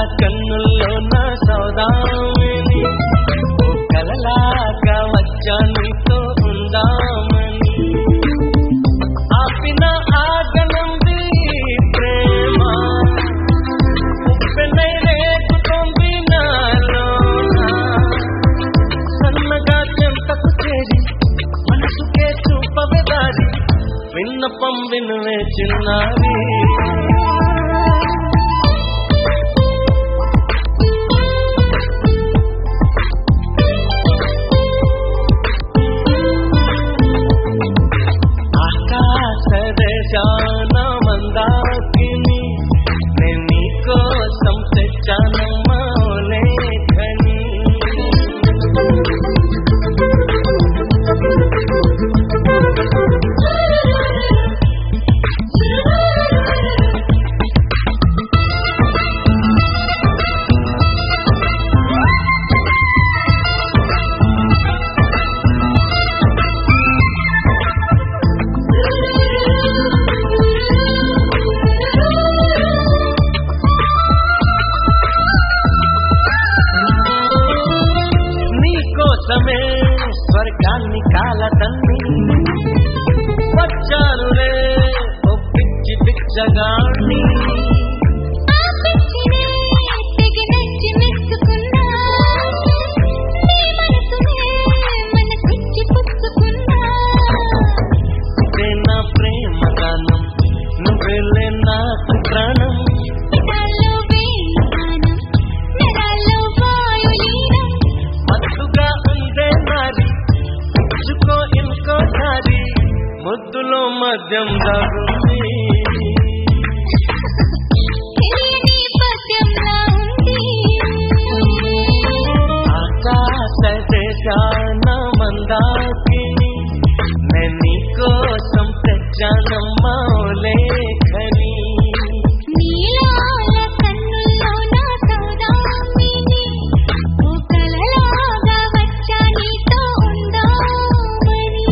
కన్నుల్లో నా సౌదామిని ఓ కలలాగా వచ్చా నీతో ఉందామని ఆపిన ఆగనంది ప్రేమ ఉప్పెనై రేగుతోంది నాలోన సన్నగా చెంతకు చేరి మనసుకే చూపవే దారి విన్నపం వినువే చిన్నారి ఆకాశ దేశాన మందాకిని నేను నీకోసం తెచ్చానమ్మా ఓ లేఖని నీకోసమే స్వర్గాన్ని కాలతన్ని వచ్చానులే ఓ పిచ్చి పిచ్చగాన్ని ఆ పిచ్చినే తెగి నచ్చి మెచ్చుకున్నా నీ మనసునే మనసిచ్చి పుచ్చుకున్నా ఇదే నా ప్రేమ గానం నువ్వెళ్ళే నాకు ప్రాణం ఇదాల్లో వేణుగానం నరాల్లో వాయులీనం మత్తుగా ఉందే నాది ఇచ్చుకో ఇంకోసారి ముద్దులో మద్యం దాగుంది తెలియని పద్యంలా ఉంది ఆకాశ దేశాన మందాకిని నేను నీకోసం తెచ్చానమ్మా ఓ లేఖని నీలాల కన్నుల్లో నా సౌదామిని ఓ కలలాగా వచ్చా నీతో ఉందామని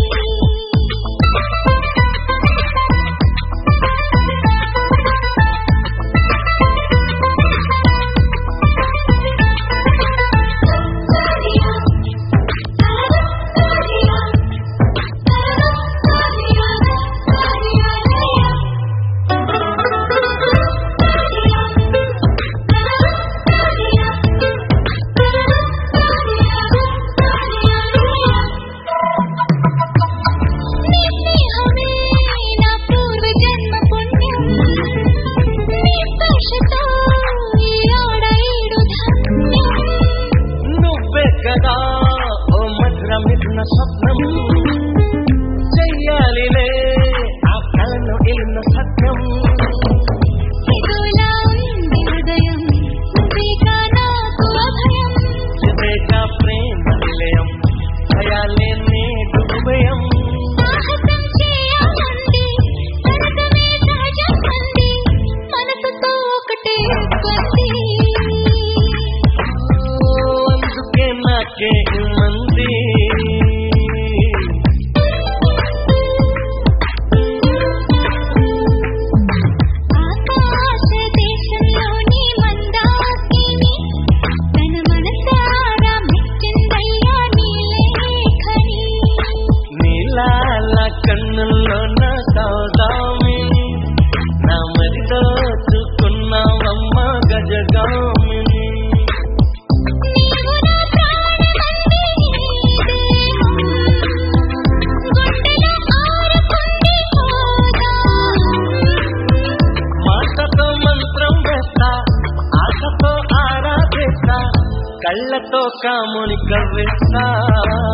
నీ స్నేహమే నా పూర్వ జన్మ పుణ్యం నీ స్పర్శతో ఈ ఆడైడు ధన్యం నువ్వే కదా ఓ మధుర మిథున స్వప్నం చెయ్యాలిలే ఆ కలను ఇన్న సత్యం ఇదిలా ఉంది హృదయం నువ్వేగా నాకు అభయం ఇదేగా ప్రేమ నిలయం భయాలే నేడు ఉభయం సాహసం చేయాలంది సరసమే సహజం అంది మనసుతో ఒకటే కొంది ఓ, అందుకే నాకే మంది ఆకాశ దేశంలోని మందాకిని తన మనసారా మెచ్చిందయ్యా నీ లేఖని నీలాల కన్నుల్లో నా సౌదామిని నా మరి దోచుకున్నావమ్మ గజగామిని నీవు నా ప్రాణమంది గుండెలో ఆరుకుంది పోదా మాటతో మంత్రం వేస్తా ఆశతో ఆరాధిస్తా కళ్ళతో కాముని కవ్విస్తా